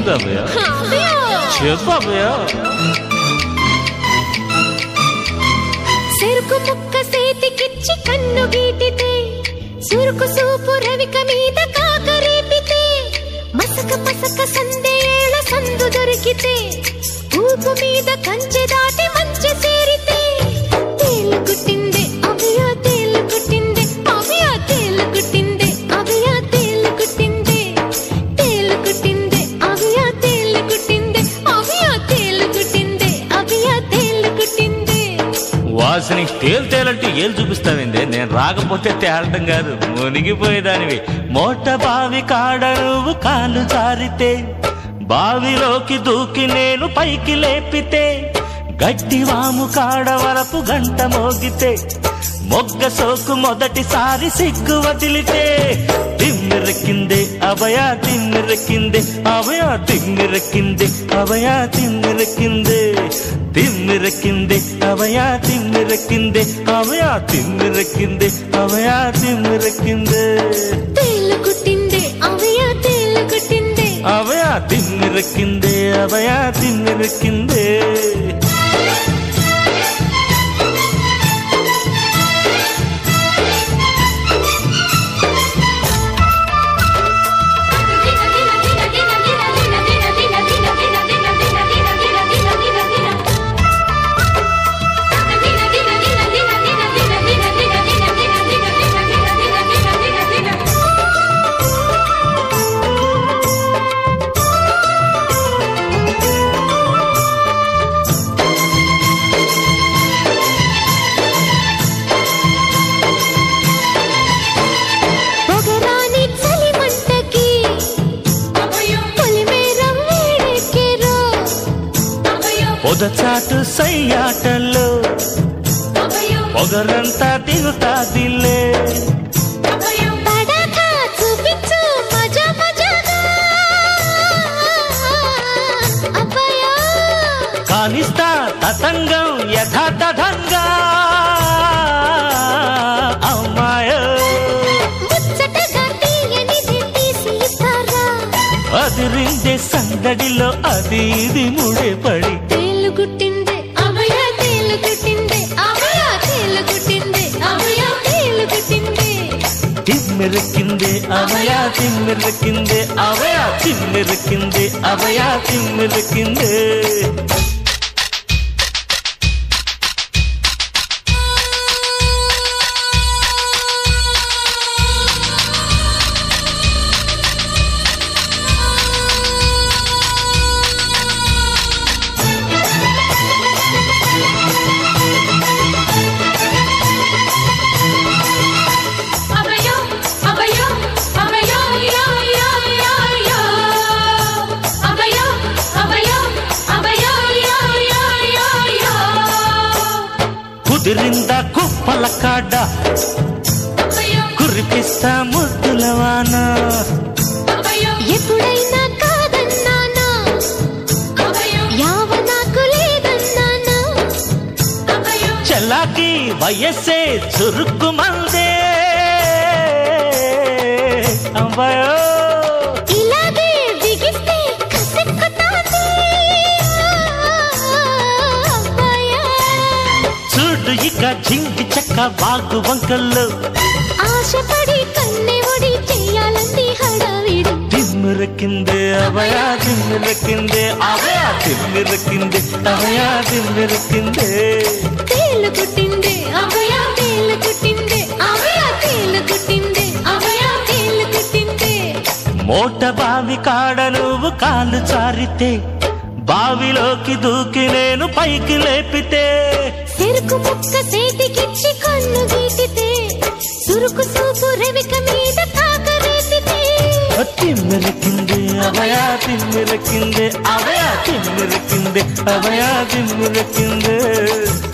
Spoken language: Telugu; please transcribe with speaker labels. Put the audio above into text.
Speaker 1: ఏంది అభయ చెప్పు అభయ
Speaker 2: చెరుకు ముక్క సేతికిచ్చి కన్ను గీటితే సురుకు సూపు రవిక మీద కాకరేపితే మసక మసక సందేళ సందు దొరికితే ఊపు మీద కంచె దాటి మంచి సేరితే తేలు కుట్టిందే అభయ తేలు కుట్టిందే అభయ తేలు కుట్టిందే అభయ తేలు కుట్టిందే తేలు కుట్టిందే అభయ తేలు కుట్టిందే అభయ తేలు కుట్టిందే అభయ తేలు కుట్టిందే
Speaker 1: వాసిని తేలు తేలంటే ఏలు చూపిస్తావిందే నేను రాకపోతే తేలటం కాదు మునిగిపోయేదానివి మోట బావి కాడ నువ్వు కాలు జారితే బావిలోకి దూకి నేను పైకి లేపితే గడ్డి వాము కాడ వరపు గంట మోగితే మొగ్గ సోకు మొదటిసారి సిగ్గు వదిలితే తిమ్మిరెక్కిందే అభయ తిమ్మిరెక్కిందే అభయ తిమ్మిరెక్కిందే అభయ తిమ్మిరెక్కిందే తిమ్మిరెక్కిందే అభయ తిమ్మిరెక్కిందే అభయ తిమ్మిరెక్కిందే అభయ తిమ్మిరెక్కిందే
Speaker 2: తేలు కుట్టిందే అవయ తేలు కుట్టిందే
Speaker 1: అభయ తిమ్మిరెక్కిందే అభయ తిమ్మిరెక్కిందే
Speaker 2: పొగరాని చలి మంటకి పొలిమేరం వేడెక్కెరో
Speaker 1: పొదచాటు సయ్యాటల్లో పొగరంతా దిగుతాదిలే
Speaker 2: తడాకా చూపించు మజా మజాగా అబ్బయా
Speaker 1: కానిస్తా తతంగం యథాతథంగా అమ్మాయ
Speaker 2: ముచ్చటగా తీయనిది తీసి ఇస్తారా
Speaker 1: అదిరిందే సందడిలో అది ఇది ముడే పడి
Speaker 2: తేలు కుట్టిందే అభయ తేలు కుట్టిందే అభయ తేలు కుట్టిందే అభయ తేలు కుట్టిందే
Speaker 1: తిమ్మిరెక్కిందే అవయ తిమ్మిరెక్కిందే అవయ తిమ్మిరెక్కిందే అవయ తిమ్మిరెక్కిందే
Speaker 2: అభయ అభయ అభయ యో యో యో యో అభయ అభయ అభయ యో యో యో యో
Speaker 1: కుదిరిందా కుప్పల కాడ కురిపిస్తా ముద్దుల వాన
Speaker 2: ఎప్పుడైనా కాదన్నానా యావ నాకు లేదన్నానా
Speaker 1: చెల్లాకి వయస్సే చురుకు మందే అబ్బాయో
Speaker 2: ఇలాగే బిగిస్తే కసెక్కుతాంది అబ్బాయా
Speaker 1: చూడు ఇక జింకి చెక్క బాగు వంకల్లో
Speaker 2: ఆశపడి కన్నె ఒడి చెయ్యాలంది హడావిడి
Speaker 1: తిమ్మిరెక్కిందే అవయా తిమ్మిరెక్కిందే అవయా తిమ్మిరెక్కిందే అవయా తిమ్మిరెక్కిందే
Speaker 2: తేలు కుట్టిందే అభయ తేలు కుట్టిందే అభయ తేలు కుట్టిందే అభయ తేలు కుట్టిందే
Speaker 1: మోట బావి కాడ నువ్వు కాలు చారితే బావిలోకి దూకి నేను పైకి లేపితే
Speaker 2: చెరుకు ముక్క సేతికిచ్చి కన్ను గీటితే సురుకు సూపు రవిక మీద కాకరేతితే
Speaker 1: తిమ్మిరెక్కిందే అవయా తిమ్మిరెక్కిందే అవయా తిమ్మిరెక్కిందే అవయా తిమ్మిరెక్కిందే